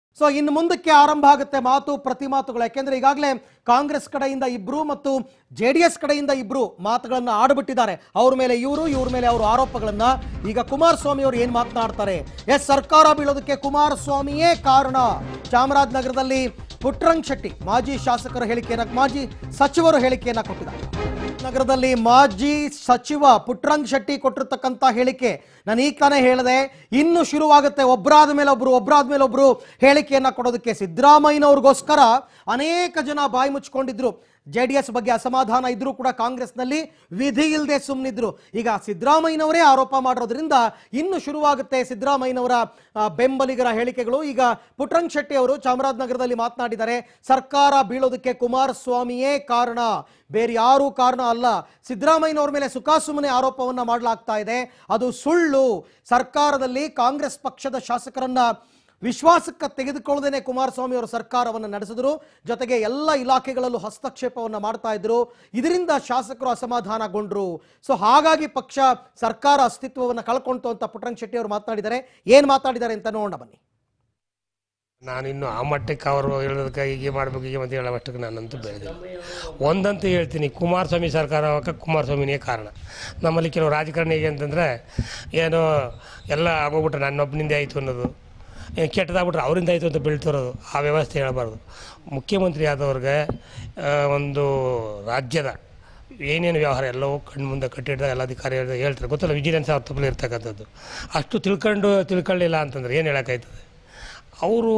so ಇನ್ನು ಮುಂದಕ್ಕೆ ಆರಂಭ ಆಗುತ್ತೆ ಮಾತು ಪ್ರತಿ ಮಾತುಗಳು ಯಾಕೆಂದ್ರೆ ಈಗಾಗಲೇ ಕಾಂಗ್ರೆಸ್ ಕಡೆಯಿಂದ ಇಬ್ರು ಮತ್ತು ಜೆ ಡಿ ಎಸ್ ಕಡೆಯಿಂದ ಇಬ್ರು ಮಾತುಗಳನ್ನ ಆಡ್ಬಿಟ್ಟಿದ್ದಾರೆ ಅವ್ರ ಮೇಲೆ ಇವರು ಇವ್ರ ಮೇಲೆ ಅವರು ಆರೋಪಗಳನ್ನ ಈಗ ಕುಮಾರಸ್ವಾಮಿ ಅವರು ಏನ್ ಮಾತನಾಡ್ತಾರೆ ಎಸ್ ಸರ್ಕಾರ ಬೀಳೋದಕ್ಕೆ ಕುಮಾರಸ್ವಾಮಿಯೇ ಕಾರಣ ಚಾಮರಾಜನಗರದಲ್ಲಿ ಪುಟ್ರಂಗ್ ಶೆಟ್ಟಿ ಮಾಜಿ ಶಾಸಕರ ಹೇಳಿಕೆಯನ್ನ ಮಾಜಿ ಸಚಿವರು ಹೇಳಿಕೆಯನ್ನ ಕೊಟ್ಟಿದ್ದಾರೆ ನಗರದಲ್ಲಿ ಮಾಜಿ ಸಚಿವ ಪುಟ್ರಂಗ್ ಶೆಟ್ಟಿ ಕೊಟ್ಟಿರ್ತಕ್ಕಂಥ ಹೇಳಿಕೆ ನಾನು ಈಗ ತಾನೇ ಹೇಳಿದೆ ಇನ್ನು ಶುರುವಾಗುತ್ತೆ ಒಬ್ಬರಾದ ಮೇಲೆ ಒಬ್ರು ಒಬ್ಬರಾದ ಮೇಲೆ ಒಬ್ರು ಹೇಳಿಕೆಯನ್ನ ಕೊಡೋದಕ್ಕೆ ಸಿದ್ದರಾಮಯ್ಯನವ್ರಿಗೋಸ್ಕರ ಅನೇಕ ಜನ ಬಾಯಿ ಮುಚ್ಕೊಂಡಿದ್ರು ಜೆ ಡಿ ಎಸ್ ಬಗ್ಗೆ ಅಸಮಾಧಾನ ಇದ್ರೂ ಕೂಡ ಕಾಂಗ್ರೆಸ್ನಲ್ಲಿ ವಿಧಿ ಇಲ್ಲದೆ ಸುಮ್ಮನಿದ್ರು ಈಗ ಸಿದ್ದರಾಮಯ್ಯನವರೇ ಆರೋಪ ಮಾಡಿರೋದ್ರಿಂದ ಇನ್ನು ಶುರುವಾಗುತ್ತೆ ಸಿದ್ದರಾಮಯ್ಯನವರ ಆ, ಬೆಂಬಲಿಗರ ಹೇಳಿಕೆಗಳು ಈಗ ಪುಟ್ರಂಗ್ ಶೆಟ್ಟಿ ಅವರು ಚಾಮರಾಜನಗರದಲ್ಲಿ ಮಾತನಾಡಿದ್ದಾರೆ ಸರ್ಕಾರ ಬೀಳೋದಕ್ಕೆ ಕುಮಾರಸ್ವಾಮಿಯೇ ಕಾರಣ ಬೇರೆ ಯಾರೂ ಕಾರಣ ಅಲ್ಲ ಸಿದ್ದರಾಮಯ್ಯನವ್ರ ಮೇಲೆ ಸುಖಾಸುಮ್ಮನೆ ಆರೋಪವನ್ನ ಮಾಡಲಾಗ್ತಾ ಇದೆ ಅದು ಸುಳ್ಳು ಸರ್ಕಾರದಲ್ಲಿ ಕಾಂಗ್ರೆಸ್ ಪಕ್ಷದ ಶಾಸಕರನ್ನ ವಿಶ್ವಾಸಕ್ಕೆ ತೆಗೆದುಕೊಳ್ಳದೇನೆ ಕುಮಾರಸ್ವಾಮಿ ಅವರು ಸರ್ಕಾರವನ್ನು ನಡೆಸಿದ್ರು ಜೊತೆಗೆ ಎಲ್ಲ ಇಲಾಖೆಗಳಲ್ಲೂ ಹಸ್ತಕ್ಷೇಪವನ್ನು ಮಾಡ್ತಾ ಇದ್ರು ಇದರಿಂದ ಶಾಸಕರು ಅಸಮಾಧಾನಗೊಂಡ್ರು ಸೊ ಹಾಗಾಗಿ ಪಕ್ಷ ಸರ್ಕಾರ ಅಸ್ತಿತ್ವವನ್ನು ಕಳ್ಕೊಂತು ಅಂತ ಪುಟ್ಟರಂಗ್ ಶೆಟ್ಟಿ ಅವರು ಮಾತನಾಡಿದ್ದಾರೆ ಏನ್ ಮಾತಾಡಿದ್ದಾರೆ ಅಂತ ನೋಡೋಣ ಬನ್ನಿ ನಾನಿನ್ನು ಆ ಮಟ್ಟಕ್ಕೆ ಅವರು ಹೇಳೋದಕ್ಕೆ ಹೀಗೆ ಮಾಡಬೇಕು ಹೀಗೆ ಅಂತ ಹೇಳೋ ಮಟ್ಟಕ್ಕೆ ನಾನಂತೂ ಬೆಳೆದಿಲ್ಲ ಒಂದಂತೂ ಹೇಳ್ತೀನಿ ಕುಮಾರಸ್ವಾಮಿ ಸರ್ಕಾರ ಆಗೋಕೆ ಕುಮಾರಸ್ವಾಮಿನೇ ಕಾರಣ ನಮ್ಮಲ್ಲಿ ಕೆಲವು ರಾಜಕಾರಣಿ ಹೇಗೆ ಅಂತಂದರೆ ಏನು ಎಲ್ಲ ಆಗೋಗ್ಬಿಟ್ರೆ ನನ್ನೊಬ್ಬನಿಂದ ಆಯಿತು ಅನ್ನೋದು ಏನು ಕೆಟ್ಟದಾಗ್ಬಿಟ್ರೆ ಅವರಿಂದ ಆಯಿತು ಅಂತ ಬೀಳ್ತಿರೋದು ಆ ವ್ಯವಸ್ಥೆ ಹೇಳಬಾರ್ದು ಮುಖ್ಯಮಂತ್ರಿ ಆದವ್ರಿಗೆ ಆ, ಒಂದು ರಾಜ್ಯದ ಏನೇನು ವ್ಯವಹಾರ ಎಲ್ಲವೂ ಕಣ್ಣು ಮುಂದೆ ಕಟ್ಟಿಡ್ದ ಎಲ್ಲ ಅಧಿಕಾರಿ ಹೇಳ್ತಾರೆ ಗೊತ್ತಲ್ಲ ವಿಜಿಲೆನ್ಸ್ ಅವ್ರ ತಪ್ಪಲು ಇರ್ತಕ್ಕಂಥದ್ದು ಅಷ್ಟು ತಿಳ್ಕೊಂಡು ತಿಳ್ಕೊಳ್ಳಿಲ್ಲ ಅಂತಂದ್ರೆ ಏನು ಹೇಳೋಕ್ಕಾಯ್ತದೆ ಅವರು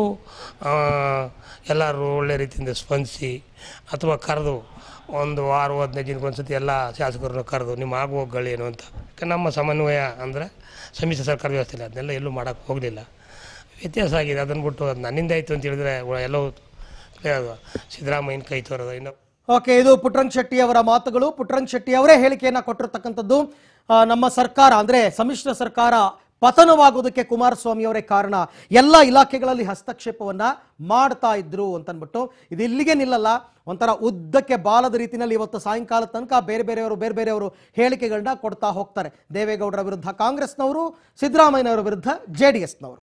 ಎಲ್ಲರೂ ಒಳ್ಳೆ ರೀತಿಯಿಂದ ಸ್ಪಂದಿಸಿ ಅಥವಾ ಕರೆದು ಒಂದು ವಾರ ಹದಿನೈದು ದಿನಕ್ಕೆ ಒಂದ್ಸತಿ ಎಲ್ಲ ಶಾಸಕರನ್ನು ಕರೆದು ನಿಮ್ಮ ಆಗುವಗಳೇನು ಅಂತ ಯಾಕೆ ನಮ್ಮ ಸಮನ್ವಯ ಅಂದರೆ ಸಮ್ಮಿಶ್ರ ಸರ್ಕಾರ ವ್ಯವಸ್ಥೆ ಇಲ್ಲ ಅದನ್ನೆಲ್ಲ ಎಲ್ಲೂ ಮಾಡೋಕ್ಕೆ ಹೋಗಲಿಲ್ಲ ವ್ಯತ್ಯಾಸ ಆಗಿದೆ ಅದನ್ನು ಬಿಟ್ಟು ಅದು ನನ್ನಿಂದ ಆಯಿತು ಅಂತ ಹೇಳಿದ್ರೆ ಎಲ್ಲವೂ ಸಿದ್ದರಾಮಯ್ಯನ ಕೈ ತೋರೋದು ಇನ್ನು ಓಕೆ ಇದು ಪುಟ್ರಂಗ್ ಶೆಟ್ಟಿ ಅವರ ಮಾತುಗಳು ಪುಟ್ರಂಗ್ ಶೆಟ್ಟಿ ಅವರೇ ಹೇಳಿಕೆಯನ್ನ ಕೊಟ್ಟಿರ್ತಕ್ಕಂಥದ್ದು ಆ, ನಮ್ಮ ಸರ್ಕಾರ ಅಂದ್ರೆ ಸಮ್ಮಿಶ್ರ ಸರ್ಕಾರ ಪತನವಾಗೋದಕ್ಕೆ ಕುಮಾರಸ್ವಾಮಿ ಅವರೇ ಕಾರಣ ಎಲ್ಲ ಇಲಾಖೆಗಳಲ್ಲಿ ಹಸ್ತಕ್ಷೇಪವನ್ನ ಮಾಡ್ತಾ ಇದ್ರು ಅಂತನ್ಬಿಟ್ಟು ಇದು ಇಲ್ಲಿಗೆ ನಿಲ್ಲಲ್ಲ ಒಂಥರ ಉದ್ದಕ್ಕೆ ಬಾಲದ ರೀತಿಯಲ್ಲಿ ಇವತ್ತು ಸಾಯಂಕಾಲ ತನಕ ಬೇರೆ ಬೇರೆಯವರು ಬೇರೆ ಬೇರೆಯವರು ಹೇಳಿಕೆಗಳನ್ನ ಕೊಡ್ತಾ ಹೋಗ್ತಾರೆ ದೇವೇಗೌಡರ ವಿರುದ್ಧ ಕಾಂಗ್ರೆಸ್ನವರು ಸಿದ್ದರಾಮಯ್ಯನವರ ವಿರುದ್ಧ ಜೆ ಡಿ ಎಸ್ನವರು